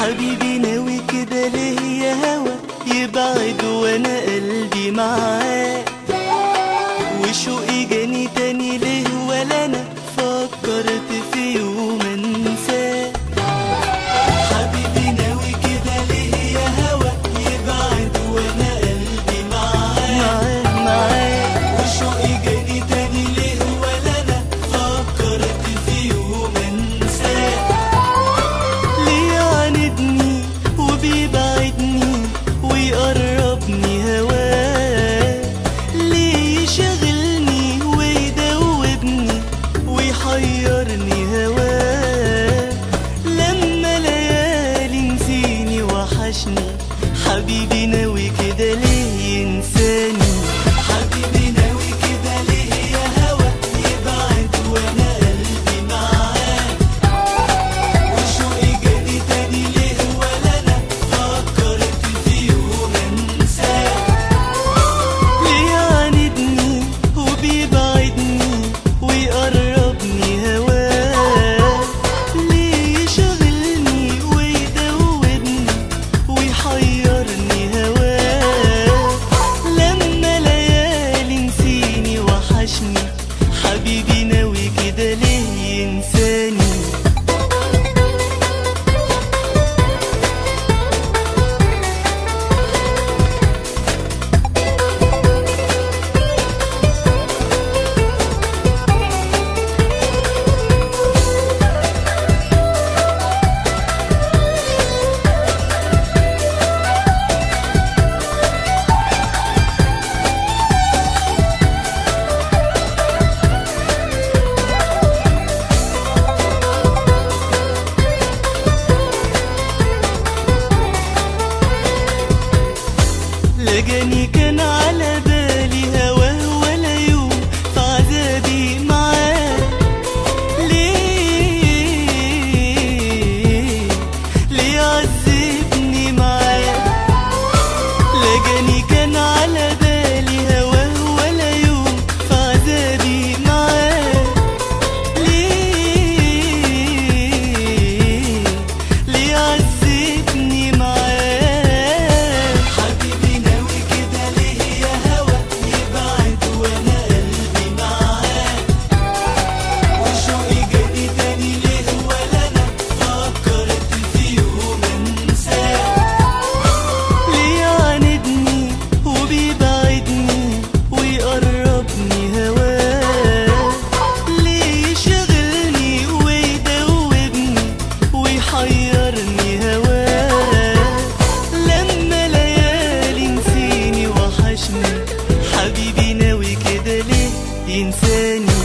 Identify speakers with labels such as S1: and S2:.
S1: حبيبي ناوي كده ليه يا هوا يبعد وانا قلبي معاه وشوقي جاني تاني ليه ولا انا فكرت في يوم انساه حبيبي ناوي كده ليه يا هوا يبعد وانا قلبي معاه معاه معاه وشوقي جاني تاني ليه ولا انا فكرت في يوم انساه ليه يعاندني وبيبعدني ويقربني هواه ليه يشغلني ويدوبني ويحيرني هواه لما ليالي نسيني وحشني حبيبي ناوي كده ليه ينساني حبيبي ناوي كده ليه يا هوا يبعد وانا قلبي معاه وشوقي جاني تاني ليه ولا انا فكرت في يوم انساه ليه يعاندني وبيبعدني ويقربني هواه ليه يشغلني ويدوبني ويحيرني هواه لما ليالي نسيني وحشني حبيبي ناوي كده ليه ينساني لجاني كان على بالي هواه ولا يوم في عذابي معاه ليه ليه عذبني معاه لجاني كان على بالي هواه ولا يوم في عذابي معاه ليه ليه عذبني معاه حبيبي ناوي كده ليه يا هوا يبعد وانا قلبي معاه وشوقي جاني تاني ليه ولا انا فكرت في يوم انساه ليه يعاندني وبيبعدني ويقربني هواه ليه يشغلني ويدوبني ويحيرني هواه لما ليالي نسيني وحشني حبيبي ناوي كده ليه ينساني